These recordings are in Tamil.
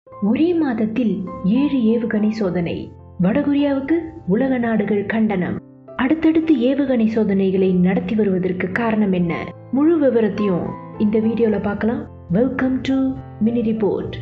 ஒரே மாதத்தில் ஏழு ஏவுகணை சோதனை வடகொரியாவுக்கு உலக நாடுகள் கண்டனம் அடுத்தடுத்து ஏவுகணை சோதனைகளை நடத்தி வருவதற்கு காரணம் என்ன முழு விவரத்தையும் இந்த வீடியோல பார்க்கலாம் வெல்கம் டு மினி ரிப்போர்ட்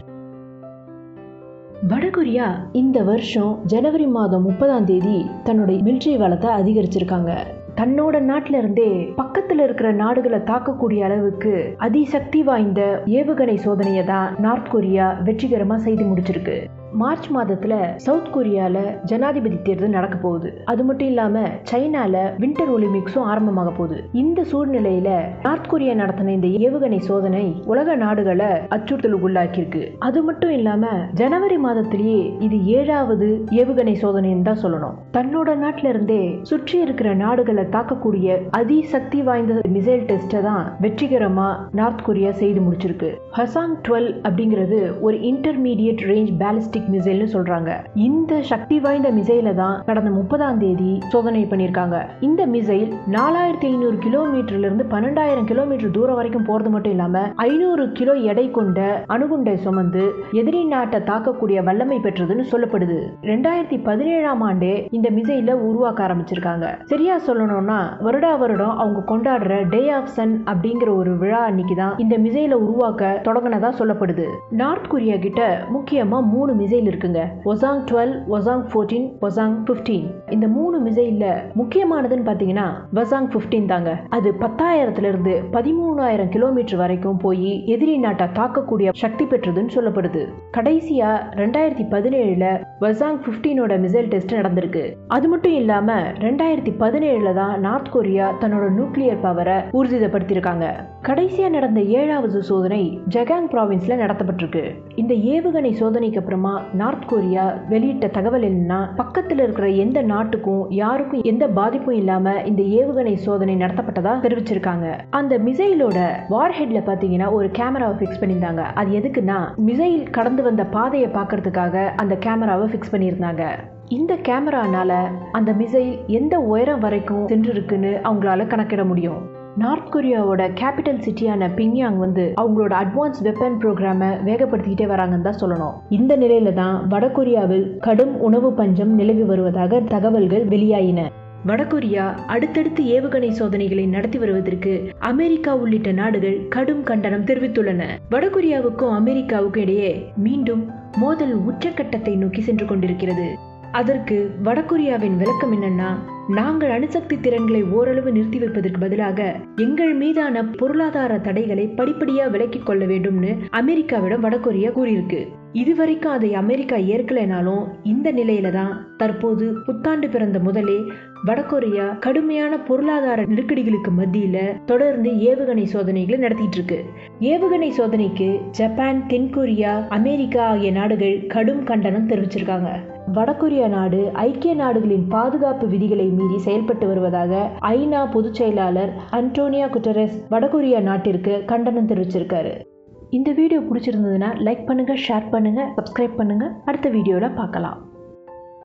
வடகொரியா இந்த வருஷம் ஜனவரி மாதம் முப்பதாம் தேதி தன்னுடைய மிலிட்ரி வளத்தை அதிகரிச்சிருக்காங்க தன்னோட நாட்டில இருந்தே பக்கத்துல இருக்கிற நாடுகளை தாக்கக்கூடிய அளவுக்கு அதிசக்தி வாய்ந்த ஏவுகணை சோதனையை தான் நார்த் கொரியா வெற்றிகரமா செய்து முடிச்சிருக்கு மார்ச் மாதத்துல சவுத் கொரியால ஜனாதிபதி தேர்தல் நடக்க போகுது அது மட்டும் இல்லாம சைனால வின்டர் ஒலிம்பிக்ஸும் ஆரம்பமாக போகுது இந்த சூழ்நிலையில நார்த் கொரியா நடத்தின இந்த ஏவுகணை சோதனை உலக நாடுகளை அச்சுறுத்தலுக்கு உள்ளாக்கியிருக்கு அது மட்டும் இல்லாம ஜனவரி மாதத்திலேயே இது ஏழாவது ஏவுகணை சோதனைன்னு தான் சொல்லணும் தன்னோட நாட்டில இருந்தே சுற்றி இருக்கிற நாடுகளை தாக்கக்கூடிய அதிசக்தி வாய்ந்த மிசைல் டெஸ்ட்டை தான் வெற்றிகரமா நார்த் கொரியா செய்து முடிச்சிருக்கு ஹசாங் டுவெல் அப்படிங்கிறது ஒரு இன்டர்மீடியட் ரேஞ்ச் பேலிஸ்டிக் மிசைல்னு சொல்றாங்க இந்த சக்தி வாய்ந்த மிசைலை தான் கடந்த முப்பதாம் தேதி சோதனை பண்ணியிருக்காங்க இந்த மிசைல் நாலாயிரத்தி ஐநூறு கிலோமீட்டர்ல இருந்து பன்னெண்டாயிரம் கிலோமீட்டர் தூரம் வரைக்கும் போறது மட்டும் இல்லாம ஐநூறு கிலோ எடை கொண்ட அணுகுண்டை சுமந்து எதிரி நாட்டை தாக்கக்கூடிய வல்லமை பெற்றதுன்னு சொல்லப்படுது ரெண்டாயிரத்தி பதினேழாம் ஆண்டே இந்த மிசைல உருவாக்க ஆரம்பிச்சிருக்காங்க சரியா சொல்லணும்னா வருடா வருடம் அவங்க கொண்டாடுற டே ஆஃப் சன் அப்படிங்கிற ஒரு விழா அன்னைக்கு தான் இந்த மிசைலை உருவாக்க தொடங்கினதா சொல்லப்படுது நார்த் கொரியா கிட்ட முக்கியமா மூணு மிசைல் இருக்குங்க Hwasong twelve Hwasong fourteen Hwasong fifteen இந்த மூணு மிசைல்ல முக்கியமானதுன்னு பாத்தீங்கன்னா வசாங் பிப்டீன் தாங்க அது பத்தாயிரத்துல இருந்து பதிமூணாயிரம் கிலோமீட்டர் வரைக்கும் போய் எதிரி நாட்டை தாக்கக்கூடிய சக்தி பெற்றதுன்னு சொல்லப்படுது கடைசியா ரெண்டாயிரத்தி பதினேழுல வசாங் பிப்டீனோட மிசைல் டெஸ்ட் நடந்திருக்கு அது மட்டும் இல்லாம ரெண்டாயிரத்தி பதினேழுல தான் நார்த் கொரியா தன்னோட நியூக்ளியர் பவரை ஊர்ஜிதப்படுத்தியிருக்காங்க கடைசியா நடந்த ஏழாவது சோதனை ஜகாங் ப்ராவின்ஸ்ல நடத்தப்பட்டிருக்கு இந்த ஏவுகணை சோதனைக்கு அப்புறமா நார்த் கொரியா வெளியிட்ட தகவல் என்னன்னா பக்கத்துல இருக்கிற எந்த நாட்டுக்கும் யாருக்கும் எந்த பாதிப்பும் இல்லாம இந்த ஏவுகணை சோதனை நடத்தப்பட்டதா தெரிவிச்சிருக்காங்க அந்த மிசைலோட வார்ஹெட்ல பாத்தீங்கன்னா ஒரு கேமராவை ஃபிக்ஸ் பண்ணியிருந்தாங்க அது எதுக்குன்னா மிசைல் கடந்து வந்த பாதையை பார்க்கறதுக்காக அந்த கேமராவை ஃபிக்ஸ் பண்ணியிருந்தாங்க இந்த கேமரானால அந்த மிசைல் எந்த உயரம் வரைக்கும் சென்றிருக்குன்னு அவங்களால கணக்கிட முடியும் நார்த் கொரியாவோட கேபிட்டல் சிட்டியான பிங்யாங் வந்து அவங்களோட அட்வான்ஸ் வெப்பன் ப்ரோக்ராமை வேகப்படுத்திக்கிட்டே வராங்கன்னு தான் சொல்லணும் இந்த நிலையில தான் வடகொரியாவில் கடும் உணவு பஞ்சம் நிலவி வருவதாக தகவல்கள் வெளியாயின வடகொரியா அடுத்தடுத்து ஏவுகணை சோதனைகளை நடத்தி வருவதற்கு அமெரிக்கா உள்ளிட்ட நாடுகள் கடும் கண்டனம் தெரிவித்துள்ளன வடகொரியாவுக்கும் அமெரிக்காவுக்கும் இடையே மீண்டும் மோதல் உச்சக்கட்டத்தை நோக்கி சென்று கொண்டிருக்கிறது அதற்கு வடகொரியாவின் விளக்கம் என்னன்னா நாங்கள் அணுசக்தி திறன்களை ஓரளவு நிறுத்தி வைப்பதற்கு பதிலாக எங்கள் மீதான பொருளாதார தடைகளை படிப்படியா விலக்கிக் கொள்ள வேண்டும்னு அமெரிக்காவிடம் வடகொரியா கூறியிருக்கு இதுவரைக்கும் அதை அமெரிக்கா ஏற்கலைனாலும் இந்த நிலையில தான் தற்போது புத்தாண்டு பிறந்த முதலே வடகொரியா கடுமையான பொருளாதார நெருக்கடிகளுக்கு மத்தியில தொடர்ந்து ஏவுகணை சோதனைகளை நடத்திட்டு இருக்கு ஏவுகணை சோதனைக்கு ஜப்பான் தென்கொரியா அமெரிக்கா ஆகிய நாடுகள் கடும் கண்டனம் தெரிவிச்சிருக்காங்க வடகொரியா நாடு ஐக்கிய நாடுகளின் பாதுகாப்பு விதிகளை மீறி செயல்பட்டு வருவதாக ஐநா பொதுச் செயலாளர் அன்டோனியா குட்டரஸ் வடகொரியா நாட்டிற்கு கண்டனம் தெரிவிச்சிருக்காரு இந்த வீடியோ பிடிச்சிருந்ததுன்னா லைக் பண்ணுங்க ஷேர் பண்ணுங்க சப்ஸ்கிரைப் பண்ணுங்க அடுத்த வீடியோல பார்க்கலாம்